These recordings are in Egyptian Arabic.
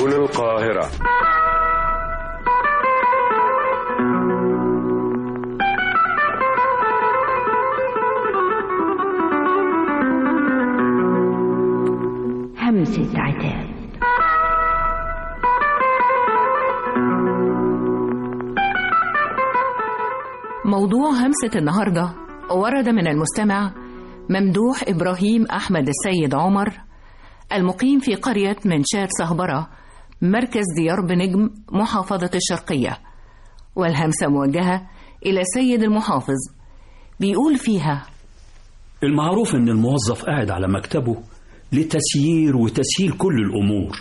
تلفزيون القاهرة همسة عتاب موضوع همسة النهاردة ورد من المستمع ممدوح إبراهيم أحمد السيد عمر المقيم في قرية منشار صهبرة مركز ديار بنجم محافظة الشرقية والهمسة موجهة إلى سيد المحافظ بيقول فيها المعروف ان الموظف قاعد على مكتبه لتسيير وتسهيل كل الامور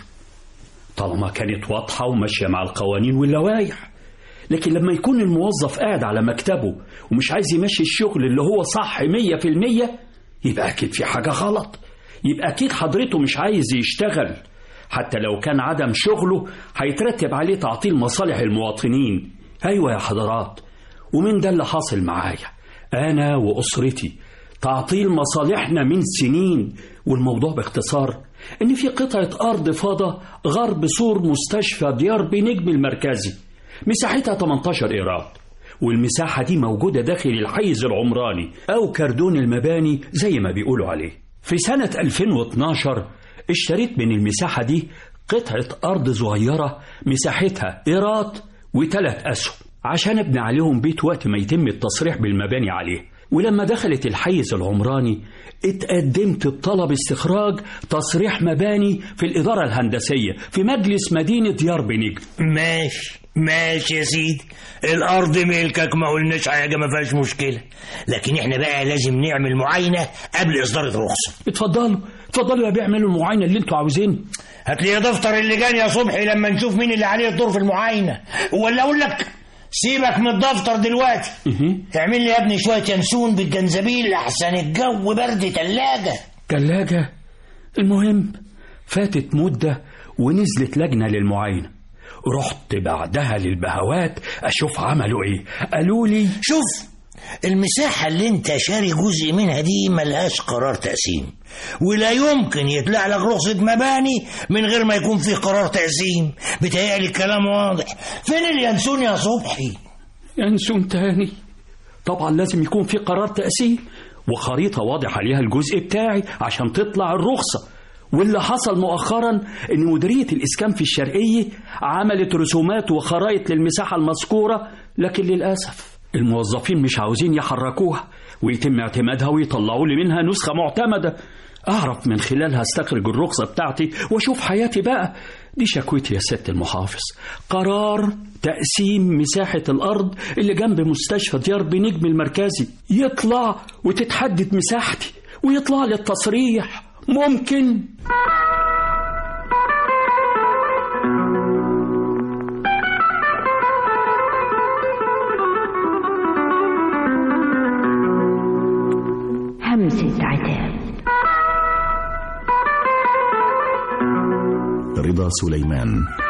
طالما كانت واضحه وماشيه مع القوانين واللوائح لكن لما يكون الموظف قاعد على مكتبه ومش عايز يمشي الشغل اللي هو صح مية في المية يبقى أكيد في حاجة غلط يبقى أكيد حضرته مش عايز يشتغل حتى لو كان عدم شغله هيترتب عليه تعطيل مصالح المواطنين أيوة يا حضرات ومن ده اللي حاصل معايا أنا وأسرتي تعطيل مصالحنا من سنين والموضوع باختصار إن في قطعة أرض فاضة غرب سور مستشفى ديار بنجم المركزي مساحتها 18 إيراد والمساحة دي موجودة داخل الحيز العمراني أو كردون المباني زي ما بيقولوا عليه في سنة 2012 اشتريت من المساحة دي قطعة أرض صغيرة مساحتها إيراد وثلاث أسهم عشان ابني عليهم بيت وقت ما يتم التصريح بالمباني عليه ولما دخلت الحيز العمراني اتقدمت بطلب استخراج تصريح مباني في الإدارة الهندسية في مجلس مدينة ديار بنجم ماشي ماشي يا سيدي الارض ملكك ما قلناش حاجه ما فيهاش مشكله لكن احنا بقى لازم نعمل معاينه قبل اصدار الرخصه اتفضلوا اتفضلوا يا بيعملوا المعاينة اللي انتوا عاوزين هات لي دفتر اللجان يا صبحي لما نشوف مين اللي عليه الدور في المعاينه ولا اقول لك سيبك من الدفتر دلوقتي اعمل لي يا ابني شويه ينسون بالجنزبيل احسن الجو برد تلاجه تلاجة المهم فاتت مدة ونزلت لجنة للمعاينة رحت بعدها للبهوات أشوف عملوا إيه قالوا لي شوف المساحة اللي انت شاري جزء منها دي ملهاش قرار تقسيم ولا يمكن يطلع لك رخصة مباني من غير ما يكون فيه قرار تقسيم بتهيألي الكلام واضح فين اليانسون يا صبحي ينسون تاني طبعا لازم يكون في قرار تقسيم وخريطة واضح عليها الجزء بتاعي عشان تطلع الرخصة واللي حصل مؤخرا ان مديرية الاسكان في الشرقية عملت رسومات وخرائط للمساحة المذكورة لكن للأسف الموظفين مش عاوزين يحركوها ويتم اعتمادها ويطلعوا لي منها نسخة معتمدة أعرف من خلالها استخرج الرخصة بتاعتي وأشوف حياتي بقى دي شكوتي يا ست المحافظ قرار تقسيم مساحة الأرض اللي جنب مستشفى ديار بنجم المركزي يطلع وتتحدد مساحتي ويطلع لي التصريح ممكن همسة عتاب رضا سليمان